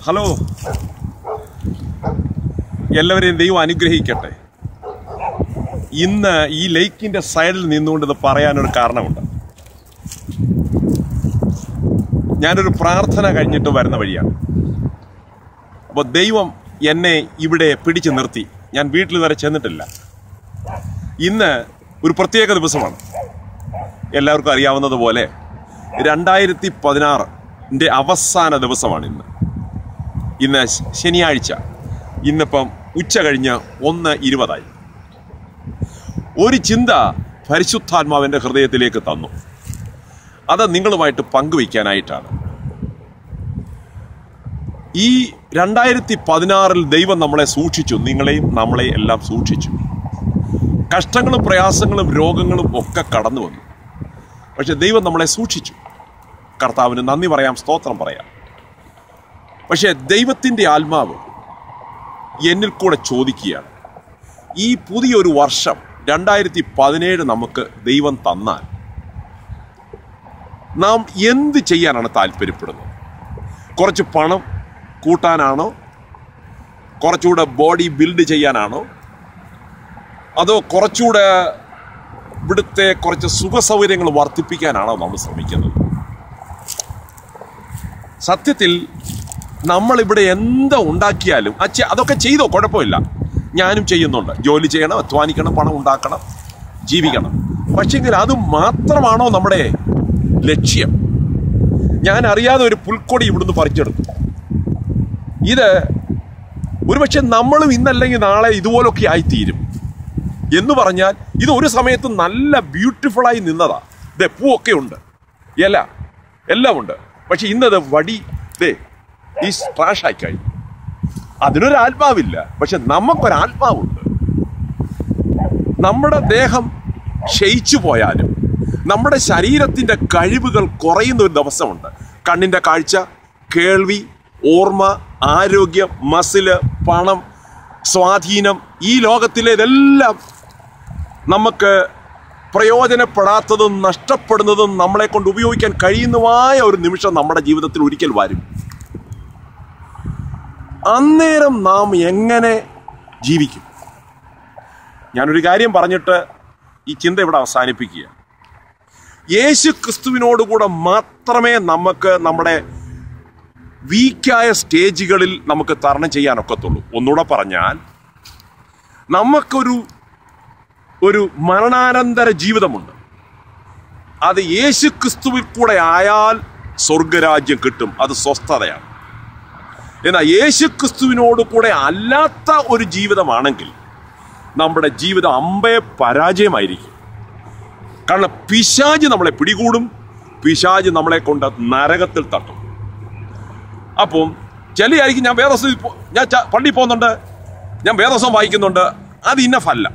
hello എല്ലാവരെയും ദൈവം അനുഗ്രഹിക്കട്ടെ ഇന്ന് ഈ ലേക്കിന്റെ സൈഡിൽ നിന്നുകൊണ്ട് ഇത് പറയാനൊരു കാരണമുണ്ട് ഞാനൊരു പ്രാർത്ഥന കഴിഞ്ഞിട്ട് വരുന്ന വഴിയാണ് അപ്പോൾ ദൈവം എന്നെ ഇവിടെ പിടിച്ചു നിർത്തി ഞാൻ വീട്ടിൽ വരെ ചെന്നിട്ടില്ല ഇന്ന് ഒരു പ്രത്യേക ദിവസമാണ് എല്ലാവർക്കും അറിയാവുന്നതുപോലെ രണ്ടായിരത്തി പതിനാറിൻ്റെ അവസാന ദിവസമാണ് ഇന്ന് ഇന്ന് ശനിയാഴ്ച ഇന്നിപ്പം ഉച്ച കഴിഞ്ഞ് ഒന്ന് ഇരുപതായി ഒരു ചിന്ത പരിശുദ്ധാത്മാവിൻ്റെ ഹൃദയത്തിലേക്ക് തന്നു അത് നിങ്ങളുമായിട്ട് പങ്കുവയ്ക്കാനായിട്ടാണ് ഈ രണ്ടായിരത്തി പതിനാറിൽ ദൈവം നമ്മളെ സൂക്ഷിച്ചു നിങ്ങളെയും നമ്മളെയും എല്ലാം സൂക്ഷിച്ചു കഷ്ടങ്ങളും പ്രയാസങ്ങളും രോഗങ്ങളും ഒക്കെ കടന്നു വന്നു പക്ഷെ ദൈവം നമ്മളെ സൂക്ഷിച്ചു കർത്താവിന് നന്ദി പറയാം സ്തോത്രം പറയാം പക്ഷേ ദൈവത്തിൻ്റെ ആത്മാവ് എന്നിൽ കൂടെ ചോദിക്കുകയാണ് ഈ പുതിയൊരു വർഷം രണ്ടായിരത്തി പതിനേഴ് നമുക്ക് ദൈവം തന്നാൽ നാം എന്ത് ചെയ്യാനാണ് താല്പര്യപ്പെടുന്നത് കുറച്ച് പണം കൂട്ടാനാണോ കുറച്ചുകൂടെ ബോഡി ബിൽഡ് ചെയ്യാനാണോ അതോ കുറച്ചുകൂടെ ഇവിടുത്തെ കുറച്ച് സുഖസൗകര്യങ്ങൾ വർദ്ധിപ്പിക്കാനാണോ നമ്മൾ ശ്രമിക്കുന്നത് സത്യത്തിൽ നമ്മൾ ഇവിടെ എന്താ ഉണ്ടാക്കിയാലും അച്ഛ അതൊക്കെ ചെയ്തോ കുഴപ്പമില്ല ഞാനും ചെയ്യുന്നുണ്ട് ജോലി ചെയ്യണം അധ്വാനിക്കണം പണം ഉണ്ടാക്കണം ജീവിക്കണം പക്ഷെങ്കിൽ അത് മാത്രമാണോ നമ്മുടെ ലക്ഷ്യം ഞാൻ അറിയാതെ ഒരു പുൽക്കൊടി ഇവിടുന്ന് പറിച്ചെടുത്തു ഇത് ഒരുപക്ഷെ നമ്മളും ഇന്നല്ലെങ്കിൽ നാളെ ഇതുപോലൊക്കെ ആയിത്തീരും എന്ന് പറഞ്ഞാൽ ഇത് ഒരു സമയത്ത് നല്ല ബ്യൂട്ടിഫുള്ളായി നിന്നതാ ദേ പൂവൊക്കെ ഉണ്ട് ഇല എല്ലാം ഉണ്ട് പക്ഷെ ഇന്നത് വടി ദേ ഈ ട്രാഷായി കഴിഞ്ഞു അതിനൊരു ആത്മാവില്ല പക്ഷെ നമുക്കൊരു ആത്മാവുണ്ട് നമ്മുടെ ദേഹം ക്ഷയിച്ചു പോയാലും നമ്മുടെ ശരീരത്തിന്റെ കഴിവുകൾ കുറയുന്ന ഒരു ദിവസമുണ്ട് കണ്ണിന്റെ കാഴ്ച കേൾവി ഓർമ്മ ആരോഗ്യം മസില് പണം സ്വാധീനം ഈ ലോകത്തിലെ ഇതെല്ലാം നമുക്ക് പ്രയോജനപ്പെടാത്തതും നഷ്ടപ്പെടുന്നതും നമ്മളെ കൊണ്ട് ഉപയോഗിക്കാൻ കഴിയുന്നതുമായ ഒരു നിമിഷം നമ്മുടെ ജീവിതത്തിൽ ഒരിക്കൽ വരും അന്നേരം നാം എങ്ങനെ ജീവിക്കും ഞാനൊരു കാര്യം പറഞ്ഞിട്ട് ഈ ചിന്ത ഇവിടെ അവസാനിപ്പിക്കുക യേശു ക്രിസ്തുവിനോടുകൂടെ മാത്രമേ നമുക്ക് നമ്മുടെ വീക്കായ സ്റ്റേജുകളിൽ നമുക്ക് തരണം ചെയ്യാനൊക്കത്തുള്ളൂ ഒന്നുകൂടെ പറഞ്ഞാൽ നമുക്കൊരു ഒരു മരണാനന്തര ജീവിതമുണ്ട് അത് യേശു ക്രിസ്തുവിൽ കൂടെ ആയാൽ സ്വർഗരാജ്യം കിട്ടും അത് സ്വസ്ഥതയാണ് എന്നാൽ യേശു ക്രിസ്തുവിനോട് കൂടെ അല്ലാത്ത ഒരു ജീവിതമാണെങ്കിൽ നമ്മുടെ ജീവിതം അമ്പയെ പരാജയമായിരിക്കും കാരണം പിശാജ് നമ്മളെ പിടികൂടും പിശാജ് നമ്മളെ കൊണ്ട് നരകത്തിൽ തട്ടും അപ്പം ചിലയായിരിക്കും ഞാൻ വേദസ്വം ഞാൻ ച- പള്ളിയിൽ പോകുന്നുണ്ട് ഞാൻ വേദസ്വം വായിക്കുന്നുണ്ട് അത് ഇന്നഫല്ല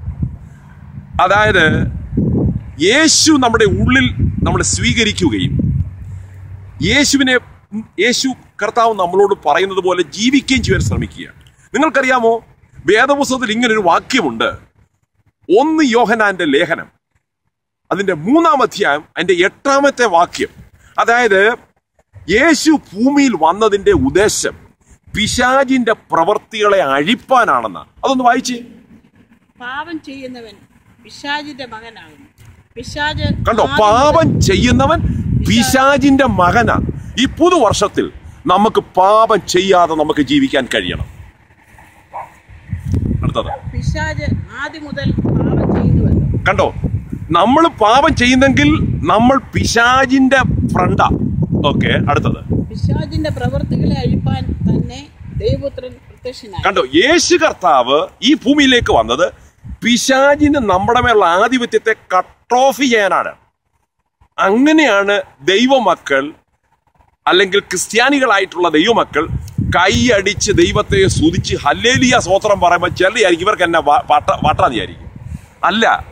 അതായത് യേശു നമ്മുടെ ഉള്ളിൽ നമ്മളെ സ്വീകരിക്കുകയും യേശുവിനെ യേശു കർത്താവ് നമ്മളോട് പറയുന്നത് പോലെ ജീവിക്കുകയും ചെയ്യാൻ ശ്രമിക്കുകയാണ് നിങ്ങൾക്കറിയാമോ വേദപുസ്തകത്തിൽ ഇങ്ങനെ ഒരു വാക്യമുണ്ട് ഒന്ന് യോഹനാന്റെ ലേഖനം അതിന്റെ മൂന്നാം അധ്യായം അതിന്റെ എട്ടാമത്തെ വാക്യം അതായത് യേശു ഭൂമിയിൽ വന്നതിന്റെ ഉദ്ദേശം പിശാജിന്റെ പ്രവൃത്തികളെ അഴിപ്പാനാണെന്ന് അതൊന്ന് വായിച്ചേ പാപം ചെയ്യുന്നവൻ പിശാചിന്റെ മകനാകുന്നു പിശാജ് കണ്ടോ ആദ്യം പാപം ചെയ്യുന്നവൻ പിശാജിന്റെ മകനാ ഈ പുതുവർഷത്തിൽ നമുക്ക് പാപം ചെയ്യാതെ നമുക്ക് ജീവിക്കാൻ കഴിയണം അടുത്തത് പിശാജ് ആദ്യം മുതൽ പാപം ചെയ്യുന്നുവല്ലോ കണ്ടോ നമ്മൾ പാപം ചെയ്യുന്നെങ്കിൽ നമ്മൾ പിശാജിന്റെ ഫ്രണ്ടാ ഓക്കെ അടുത്തത് പിശാചിന്റെ പ്രവൃത്തികളെ അഴിപ്പാൻ തന്നെ ദൈവപുത്രൻ പ്രത്യക്ഷനായി കണ്ടോ യേശു കർത്താവ് ഈ ഭൂമിയിലേക്ക് വന്നത് പിശാജിന് നമ്മുടെ മേലുള്ള ആധിപത്യത്തെ കട്ട് ഓഫ് ചെയ്യാനാണ് അങ്ങനെയാണ് ദൈവമക്കൾ അല്ലെങ്കിൽ ക്രിസ്ത്യാനികളായിട്ടുള്ള ദൈവമക്കൾ കൈയടിച്ച് ദൈവത്തെ സ്തുതിച്ച് ഹല്ലേലിയ സ്വോത്രം പറയുമ്പോൾ ചെറിയായിരിക്കും ഇവർക്ക് എന്നെ വാട്ടാന്ന് വിചാരിക്കും അല്ല